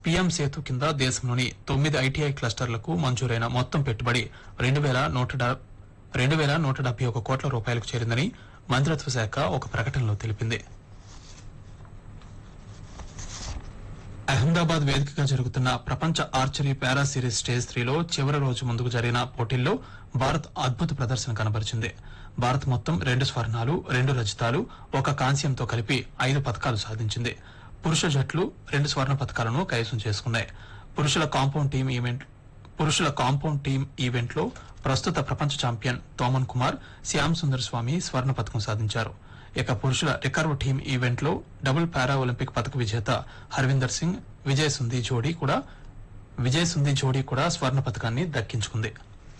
PM Setu కింద దేశంలోని తొమ్మిది ఐటీఐ క్లస్టర్లకు మంజూరైన మొత్తం పెట్టుబడి రెండు వేల నూట డా- రెండు వేల నూట డెబ్బై ఒక కోట్ల రూపాయలకు చేరిందని మంత్రిత్వ శాఖ ఒక ప్రకటనలో తెలిపింది అహ్మదాబాద్ వేదికగా జరుగుతున్న ప్రపంచ ఆర్చరీ పారా సిరీస్ స్టేజ్ త్రీలో చివరి రోజు ముందుకు జరిగిన పోటీల్లో భారత్ అద్భుత ప్రదర్శన కనబరిచింది భారత్ మొత్తం రెండు స్వర్ణాలు రెండు రజతాలు ఒక కాంస్యంతో కలిపి ఐదు పథకాలు సాధించింది పురుష జట్లు రెండు స్వర్ణ పథకాలను కైవసం చేసుకున్నాయి పురుషుల కాంపౌండ్ టీం ఈవెంట్ పురుషుల కాంపౌండ్ టీం ఈవెంట్ లో ప్రస్తుత ప్రపంచ ఛాంపియన్ తోమన్ కుమార్ శ్యామ్ సుందర్ స్వామి స్వర్ణ పథకం సాధించారు ఇక పురుషుల రికర్వ్ టీం ఈవెంట్ లో డబుల్ పారా ఒలింపిక్ పథక విజేత హర్విందర్ సింగ్ విజయ్ సుంది జోడీ కూడా విజయ్ సుంది జోడీ కూడా స్వర్ణ పథకాన్ని దక్కించుకుంది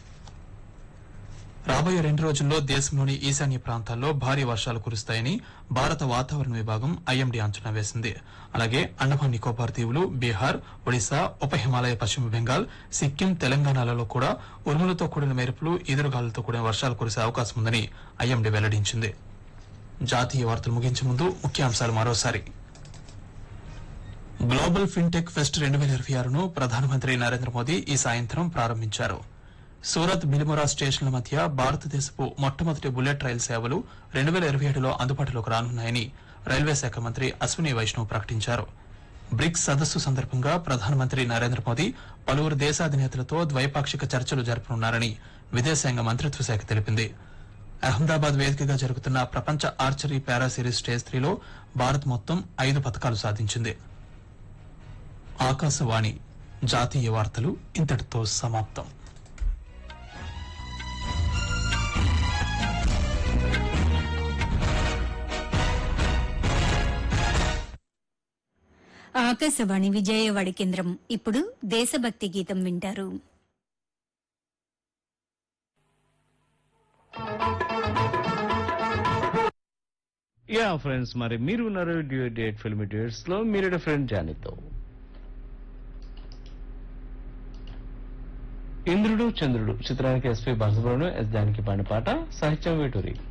రాబోయే రెండు రోజుల్లో దేశంలోని ఈశాన్య ప్రాంతాల్లో భారీ వర్షాలు కురుస్తాయని భారత వాతావరణ విభాగం ఐఎండీ అంచనా వేసింది అలాగే అండమాన్ నికోబార్ దీవులు బీహార్ ఒడిశా ఉప హిమాలయ పశ్చిమ బెంగాల్ సిక్కిం తెలంగాణలలో కూడా ఉరుములతో కూడిన మెరుపులు ఎదురుగాలులతో కూడిన వర్షాలు కురిసే అవకాశం ఉందని ఐఎండీ వెల్లడించింది జాతీయ వార్తలు ముగించే ముందు ముఖ్యాంశాలు మరోసారి గ్లోబల్ ఫిన్టెక్ ఫెస్ట్ రెండు వేల ఇరవై ఆరును ప్రధానమంత్రి నరేంద్ర మోదీ ఈ సాయంత్రం ప్రారంభించారు సూరత్ బిలిమొరా స్టేషన్ల మధ్య భారతదేశపు మొట్టమొదటి బుల్లెట్ రైలు సేవలు రెండు వేల ఇరవై ఏడులో అందుబాటులోకి రానున్నాయని రైల్వే శాఖ మంత్రి అశ్విని వైష్ణవ్ ప్రకటించారు బ్రిక్స్ సదస్సు సందర్భంగా ప్రధానమంత్రి నరేంద్ర మోదీ పలువురు దేశాధినేతలతో ద్వైపాక్షిక చర్చలు జరపనున్నారని విదేశాంగ మంత్రిత్వ శాఖ తెలిపింది అహ్మదాబాద్ వేదికగా జరుగుతున్న ప్రపంచ ఆర్చరీ పారా సిరీస్ స్టేజ్ త్రీలో భారత్ మొత్తం ఐదు పథకాలు సాధించింది ఆకాశవాణి జాతీయ వార్తలు ఇంతటితో సమాప్తం ఆకాశవాణి విజయవాడ కేంద్రం ఇప్పుడు దేశభక్తి గీతం వింటారు యా ఫ్రెండ్స్ మరి మీరు ఉన్నారు డేట్ ఫిల్మ్ డేట్స్ లో మీరు ఫ్రెండ్ జానీతో ఇంద్రుడు చంద్రుడు చిత్రానికి ఎస్పీ బాలసుబ్రహ్మణ్యం ఎస్ దానికి పాడిన పాట సాహిత్యం వేటూరి